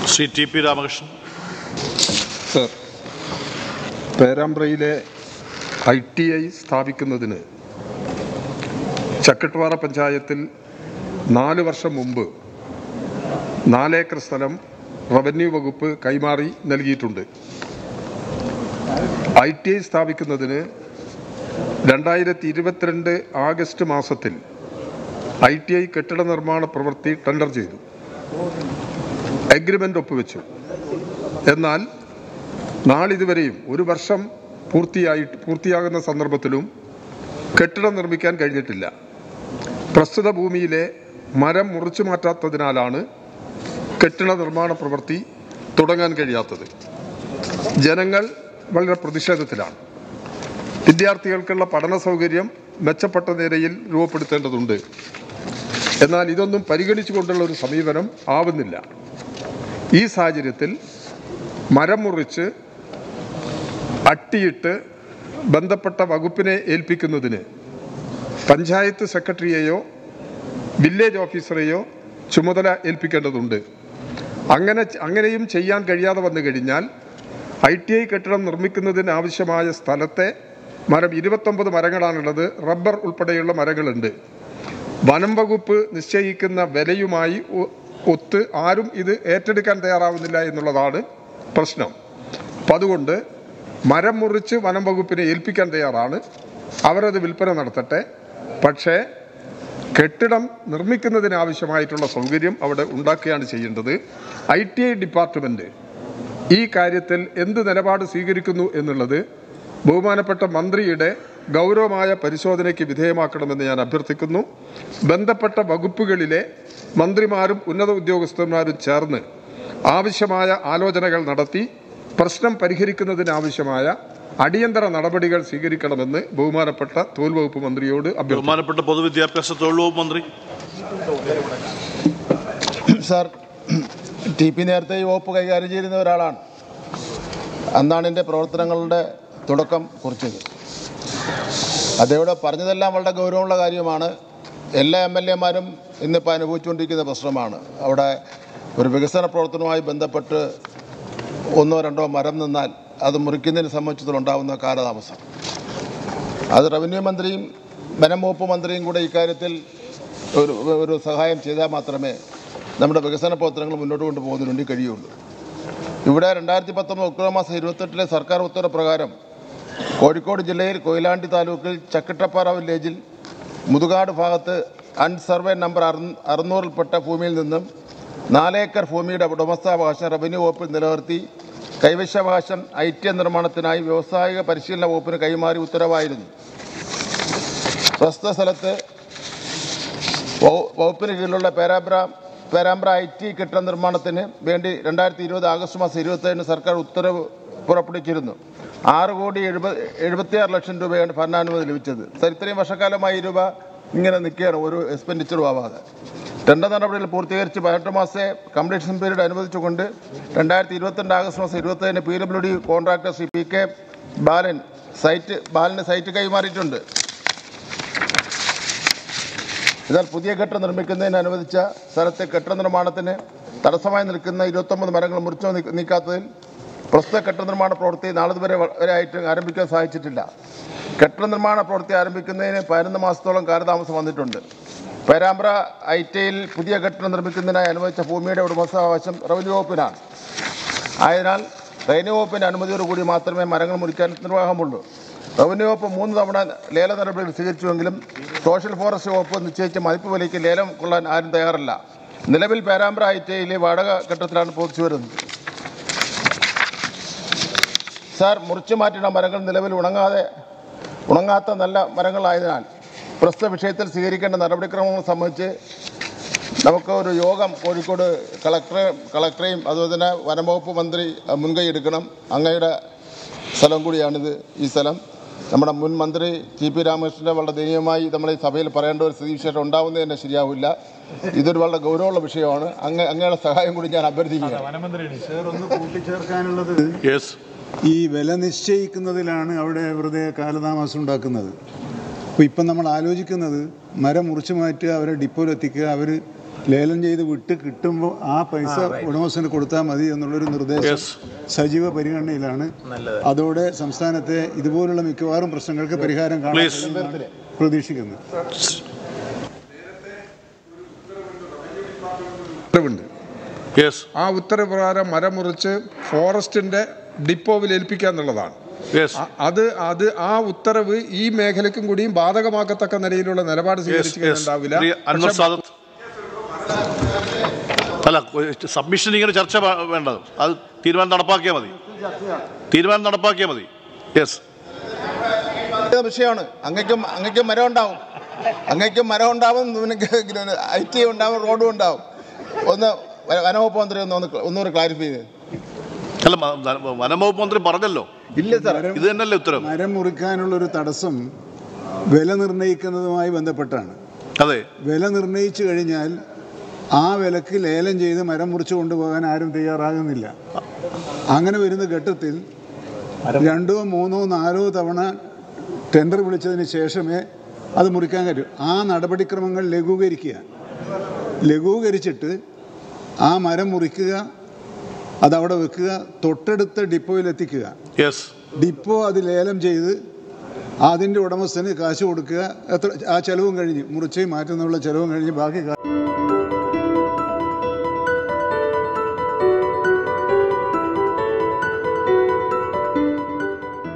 Shri T P Ramakrishnan sir പേരാമ്പ്രയിലെ I T I സ്ഥാപിക്കുന്നതിന് ചക്കട്ടുപാറ പഞ്ചായത്തിൽ നാല് വർഷം മുമ്പ് നാലേക്കർ സ്ഥലം റവന്യൂ വകുപ്പ് കൈമാറി നൽകിയിട്ടുണ്ട് ഐ ടി ഐ സ്ഥാപിക്കുന്നതിന് രണ്ടായിരത്തി ഇരുപത്തിരണ്ട് ആഗസ്റ്റ് മാസത്തിൽ ഐ ടി ഐ കെട്ടിട നിർമ്മാണ പ്രവൃത്തി ടെൻഡർ ചെയ്തു അഗ്രിമെൻ്റ് ഒപ്പുവെച്ചു എന്നാൽ നാളിതുവരെയും ഒരു വർഷം പൂർത്തിയായിട്ട് പൂർത്തിയാകുന്ന സന്ദർഭത്തിലും കെട്ടിടം നിർമ്മിക്കാൻ കഴിഞ്ഞിട്ടില്ല പ്രസ്തുത ഭൂമിയിലെ മരം മുറിച്ചു മാറ്റാത്തതിനാലാണ് കെട്ടിട നിർമ്മാണ പ്രവൃത്തി തുടങ്ങാൻ കഴിയാത്തത് ജനങ്ങൾ വളരെ പ്രതിഷേധത്തിലാണ് വിദ്യാർത്ഥികൾക്കുള്ള പഠന സൗകര്യം മെച്ചപ്പെട്ട നിലയിൽ രൂപപ്പെടുത്തേണ്ടതുണ്ട് എന്നാൽ ഇതൊന്നും പരിഗണിച്ചുകൊണ്ടുള്ള ഒരു സമീപനം ആവുന്നില്ല ഈ സാഹചര്യത്തിൽ മരം മുറിച്ച് അട്ടിയിട്ട് ബന്ധപ്പെട്ട വകുപ്പിനെ ഏൽപ്പിക്കുന്നതിന് പഞ്ചായത്ത് സെക്രട്ടറിയെയോ വില്ലേജ് ഓഫീസറെയോ ചുമതല ഏൽപ്പിക്കേണ്ടതുണ്ട് അങ്ങനെ അങ്ങനെയും ചെയ്യാൻ കഴിയാതെ വന്നു കഴിഞ്ഞാൽ ഐ ടി ഐ കെട്ടിടം നിർമ്മിക്കുന്നതിന് ആവശ്യമായ സ്ഥലത്തെ മരം ഇരുപത്തൊമ്പത് മരങ്ങളാണുള്ളത് റബ്ബർ ഉൾപ്പെടെയുള്ള മരങ്ങളുണ്ട് വനം വകുപ്പ് നിശ്ചയിക്കുന്ന വിലയുമായി ഒ- ഒത്ത് ആരും ഇത് ഏറ്റെടുക്കാൻ തയ്യാറാവുന്നില്ല എന്നുള്ളതാണ് പ്രശ്നം അപ്പം അതുകൊണ്ട് മരം മുറിച്ച് വനം വകുപ്പിനെ ഏൽപ്പിക്കാൻ തയ്യാറാണ് അവരത് വിൽപ്പന നടത്തട്ടെ പക്ഷേ കെട്ടിടം നിർമ്മിക്കുന്നതിന് ആവശ്യമായിട്ടുള്ള സൗകര്യം അവിടെ ഉണ്ടാക്കുകയാണ് ചെയ്യേണ്ടത് ഐ ടി ഐ ഡിപ്പാർട്ട്മെൻറ്റ് ഈ കാര്യത്തിൽ എന്ത് നിലപാട് സ്വീകരിക്കുന്നു എന്നുള്ളത് ബഹുമാനപ്പെട്ട മന്ത്രിയുടെ ഗൗരവമായ പരിശോധനയ്ക്ക് വിധേയമാക്കണമെന്ന് ഞാൻ അഭ്യർത്ഥിക്കുന്നു ബന്ധപ്പെട്ട വകുപ്പുകളിലെ മന്ത്രിമാരും ഉന്നത ഉദ്യോഗസ്ഥന്മാരും ചേർന്ന് ആവശ്യമായ ആലോചനകൾ നടത്തി പ്രശ്നം പരിഹരിക്കുന്നതിന് ആവശ്യമായ അടിയന്തര നടപടികൾ സ്വീകരിക്കണമെന്ന് ബഹുമാനപ്പെട്ട തൊഴിൽ വകുപ്പ് മന്ത്രിയോട് അഭ്യർത്ഥിക്കുന്നു ബഹുമാനപ്പെട്ട പൊതുവിദ്യാഭ്യാസ തൊഴിൽ വകുപ്പ് മന്ത്രി സാർ ടി പി നേരത്തെ ഈ വകുപ്പ് കൈകാര്യം ചെയ്യുന്ന ഒരാളാണ് അന്നാണ് എൻ്റെ പ്രവർത്തനങ്ങളുടെ തുടക്കം കുറിച്ചത് അദ്ദേഹം പറഞ്ഞതെല്ലാം വളരെ ഗൗരവമുള്ള കാര്യമാണ് എല്ലാ എം എൽ എമാരും ഇന്നിപ്പോൾ അനുഭവിച്ചുകൊണ്ടിരിക്കുന്ന പ്രശ്നമാണ് അവിടെ ഒരു വികസന പ്രവർത്തനവുമായി ബന്ധപ്പെട്ട് ഒന്നോ രണ്ടോ മരം നിന്നാൽ അത് മുറിക്കുന്നതിനെ സംബന്ധിച്ചിടത്തോളം ഉണ്ടാകുന്ന കാലതാമസം അത് റവന്യൂ മന്ത്രിയും വനം വകുപ്പ് മന്ത്രിയും കൂടെ ഇക്കാര്യത്തിൽ ഒരു ഒരു സഹായം ചെയ്താൽ മാത്രമേ നമ്മുടെ വികസന പ്രവർത്തനങ്ങൾ മുന്നോട്ട് കൊണ്ടുപോകുന്നതിന് വേണ്ടി കഴിയുള്ളൂ ഇവിടെ രണ്ടായിരത്തി പത്തൊമ്പത് ഒക്ടോബർ മാസം ഇരുപത്തെട്ടിലെ സർക്കാർ ഉത്തരവ് പ്രകാരം കോഴിക്കോട് ജില്ലയിൽ കൊയിലാണ്ടി താലൂക്കിൽ ചക്കിട്ടപ്പാറ വില്ലേജിൽ മുതുകാട് ഭാഗത്ത് അൺസർവേ നമ്പർ അറു- അറുന്നൂറിൽപ്പെട്ട ഭൂമിയിൽ നിന്നും നാലേക്കർ ഭൂമിയുടെ ഉടമസ്ഥാവകാശം റവന്യൂ വകുപ്പിൽ നിലനിർത്തി കൈവശാവകാശം ഐ ടി നിർമ്മാണത്തിനായി വ്യാവസായിക പരിശീലന വകുപ്പിന് കൈമാറി ഉത്തരവായിരുന്നു പ്രസ്തുത സ്ഥലത്ത് വകു- വകുപ്പിന് കീഴിലുള്ള പേരാമ്പ്ര പേരാമ്പ്ര ഐ ടി കെട്ടിട നിർമ്മാണത്തിന് വേണ്ടി രണ്ടായിരത്തി ഇരുപത് ആഗസ്റ്റ് മാസം ഇരുപത്തേഴിന് സർക്കാർ ഉത്തരവ് പുറപ്പെടുവിച്ചിരുന്നു ആറ് കോടി എഴുപത് എഴുപത്തിയാറ് ലക്ഷം രൂപയാണ് ഭരണാനുമതി ലഭിച്ചത് സർ ഇത്രയും വർഷക്കാലമായി ഈ രൂപ ഇങ്ങനെ നിൽക്കുകയാണ് ഒരു എക്സ്പെൻഡിച്ചറും ആവാതെ ടെൻഡർ നടപടികൾ പൂർത്തീകരിച്ച് പതിനെട്ട് മാസത്തെ കംപ്ലീഷൻ പീരീഡ് അനുവദിച്ചുകൊണ്ട് രണ്ടായിരത്തി ഇരുപത്തിരണ്ട് ആഗസ്റ്റ് മാസം ഇരുപത്തേഴിന് P W D contractor Shri P K Balan site ബാലന് സൈറ്റ് കൈമാറിയിട്ടുണ്ട് എന്നാൽ പുതിയ കെട്ടിടം നിർമ്മിക്കുന്നതിന് അനുവദിച്ച സ്ഥലത്തെ കെട്ടിട നിർമ്മാണത്തിന് തടസ്സമായി നിൽക്കുന്ന ഇരുപത്തൊമ്പത് മരങ്ങൾ മുറിച്ചു നീ- നീക്കാത്തതിൽ പ്രസ്തുത കെട്ടിട നിർമ്മാണ പ്രവൃത്തി നാളിതുവരെ വ- വരെ ആയിട്ട് ആരംഭിക്കാൻ സാധിച്ചിട്ടില്ല കെട്ടിട നിർമ്മാണ പ്രവൃത്തി ആരംഭിക്കുന്നതിന് പതിനൊന്ന് മാസത്തോളം കാലതാമസം വന്നിട്ടുണ്ട് പേരാമ്പ്ര ഐ ടിയിൽ പുതിയ കെട്ടിടം നിർമ്മിക്കുന്നതിനായി അനുവദിച്ച ഭൂമിയുടെ ഉടമസ്ഥാവകാശം റവന്യൂ വകുപ്പിനാണ് ആയതിനാൽ റവന്യൂ വകുപ്പിന്റെ അനുമതിയോടുകൂടി മാത്രമേ മരങ്ങൾ മുറിക്കാൻ നിർവാഹമുള്ളൂ റവന്യൂ വകുപ്പ് മൂന്ന് തവണ ലേല നടപടികൾ സ്വീകരിച്ചുവെങ്കിലും സോഷ്യൽ ഫോറസ്റ്റ് വകുപ്പ് നിശ്ചയിച്ച മതിപ്പ് വിലയ്ക്ക് ലേലം കൊള്ളാൻ ആരും തയ്യാറല്ല നിലവിൽ പേരാമ്പ്ര ഐ ടി ഐയിലെ വാടക ഘട്ടത്തിലാണ് പ്രവർത്തിച്ചു വരുന്നത് സാർ മുറിച്ചു മാറ്റുന്ന മരങ്ങൾ നിലവിൽ ഉണങ്ങാതെ ഉണങ്ങാത്ത നല്ല മരങ്ങളായതിനാൽ പ്രസ്തുത വിഷയത്തിൽ സ്വീകരിക്കേണ്ട നടപടിക്രമങ്ങൾ സംബന്ധിച്ച് നമുക്ക് ഒരു യോഗം കോഴിക്കോട് കളക്ടറെ കളക്ടറെയും അതുപോലെ തന്നെ വനംവകുപ്പ് മന്ത്രി അഹ്, മുൻകൈ എടുക്കണം അങ്ങയുടെ സ്ഥലം കൂടിയാണിത് ഈ സ്ഥലം നമ്മുടെ മുൻ മന്ത്രി ടി പി രാമകൃഷ്ണൻ്റെ വളരെ ദയനീയമായി നമ്മൾ ഈ സഭയിൽ പറയേണ്ട ഒരു സ്ഥിതിവിശേഷം ഉണ്ടാവുന്നത് തന്നെ ശരിയാവില്ല ഇതൊരു വളരെ ഗൗരവമുള്ള വിഷയമാണ് അങ്ങ് അങ്ങയുടെ സഹായം കൂടി ഞാൻ അഭ്യർത്ഥിക്കുകയാണ് സാർ ഒന്ന് കൂട്ടിച്ചേർക്കാനുള്ളത് യെസ് ഈ വില നിശ്ചയിക്കുന്നതിലാണ് അവിടെ വെറുതെ കാലതാമസം ഉണ്ടാക്കുന്നത് അപ്പോൾ ഇപ്പം നമ്മൾ ആലോചിക്കുന്നത് മരം മുറിച്ചു മാറ്റുക അവരെ ഡിപ്പോയിലെത്തിക്കുക അവർ ലേലം ചെയ്ത് വിട്ട് കിട്ടുമ്പോൾ ആ പൈസ ഉടമസ്ഥന് കൊടുത്താൽ മതി എന്നുള്ളൊരു നിർദ്ദേശം Yes. സജീവ പരിഗണനയിലാണ് അതോടെ സംസ്ഥാനത്തെ ഇതുപോലുള്ള മിക്കവാറും പ്രശ്നങ്ങൾക്ക് പരിഹാരം കാണാൻ Please. കഴിയുമെന്നാണ് പ്രതീക്ഷിക്കുന്നത് ഉത്തരവുണ്ട് യെസ് ആ ഉത്തരവ് പ്രകാരം മരം മുറിച്ച് ഫോറസ്റ്റിന്റെ ഡിപ്പോവിൽ ഏൽപ്പിക്കുക എന്നുള്ളതാണ് യെസ് അ- അത് അത് ആ ഉത്തരവ് ഈ മേഖലയ്ക്കും കൂടിയും ബാധകമാക്കത്തക്ക നിലയിലുള്ള നിലപാട് യെസ് സ്വീകരിച്ചു യെസ് കഴിഞ്ഞിട്ടുണ്ടാവില്ല ശ്രീ അൻവർ പക്ഷേ സാദത്ത് അല്ല സബ്മിഷൻ ഇങ്ങനെ ചർച്ച വേ- വേണ്ടത് അത് തീരുമാനം നടപ്പാക്കിയാൽ മതി തീരുമാനം നടപ്പാക്കിയാൽ മതി യെസ് ഇത് വിഷയമാണ് അങ്ങയ്ക്കും അങ്ങയ്ക്കും മരം ഉണ്ടാവും അങ്ങയ്ക്കും മരം ഉണ്ടാവും നിനക്ക് ഐ ടി ഉണ്ടാവും റോഡും ഉണ്ടാവും ഒന്ന് വ- വനവകുപ്പ് മന്ത്രി ഒന്ന് ഒന്ന് ഒന്നുകൂടെ ക്ലാരിഫൈ ചെയ്ത് അല്ല മ- വ- വനംവകുപ്പ് മന്ത്രി പറഞ്ഞല്ലോ ഇല്ല സാർ ഇത് തന്നെയല്ലേ ഉത്തരവ് മരം മുറിക്കാനുള്ളൊരു തടസ്സം വില നിർണ്ണയിക്കുന്നതുമായി ബന്ധപ്പെട്ടാണ് അതെ വില നിർണ്ണയിച്ചു കഴിഞ്ഞാൽ ആ വിലക്ക് ലേലം ചെയ്ത് മരം മുറിച്ചു കൊണ്ടുപോകാൻ ആരും തയ്യാറാകുന്നില്ല അങ്ങനെ വരുന്ന ഘട്ടത്തിൽ രണ്ടോ മൂന്നോ നാലോ തവണ ടെൻഡർ വിളിച്ചതിന് ശേഷമേ അത് മുറിക്കാൻ കഴിയൂ ആ നടപടിക്രമങ്ങൾ ലഘൂകരിക്കുക ലഘൂകരിച്ചിട്ട് ആ മരം മുറിക്കുക അതവിടെ വെക്കുക തൊട്ടടുത്ത ഡിപ്പോയിൽ എത്തിക്കുക യെസ് ഡിപ്പോ അത് ലേലം ചെയ്ത് അതിൻ്റെ ഉടമസ്ഥന് കാശ് കൊടുക്കുക എത്ര ആ ചെലവും കഴിഞ്ഞ് മുറിച്ച് മാറ്റുന്നുള്ള ചെലവും കഴിഞ്ഞ് ബാക്കി കാ-